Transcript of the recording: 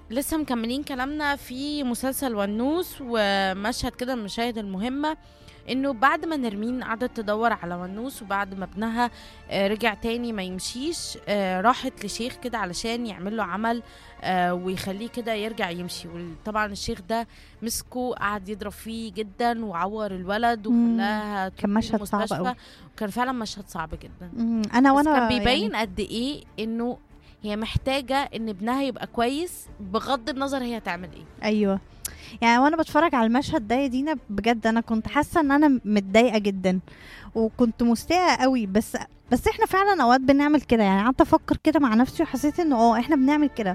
لسه مكملين كلامنا في مسلسل ونوس ومشهد كده من المشاهد المهمة انه بعد ما نرمين قعدت تدور على ونوس وبعد ما ابنها آه، رجع تاني ما يمشيش آه، راحت لشيخ كده علشان يعمل له عمل آه، ويخليه كده يرجع يمشي وطبعا الشيخ ده مسكه قعد يضرب فيه جدا وعور الولد مم. وخلاها كان تروح مشهد صعب المستشفى. أوي. وكان فعلا مشهد صعب جدا مم، انا بس وانا كان بيبين يعني قد ايه انه هي محتاجة ان ابنها يبقى كويس بغض النظر هي هتعمل ايه ايوه يعني وانا بتفرج على المشهد ده يا دينا بجد انا كنت حاسه ان انا متضايقه جدا وكنت مستاءه قوي بس بس احنا فعلا اوقات بنعمل كده يعني قعدت افكر كده مع نفسي وحسيت انه اه احنا بنعمل كده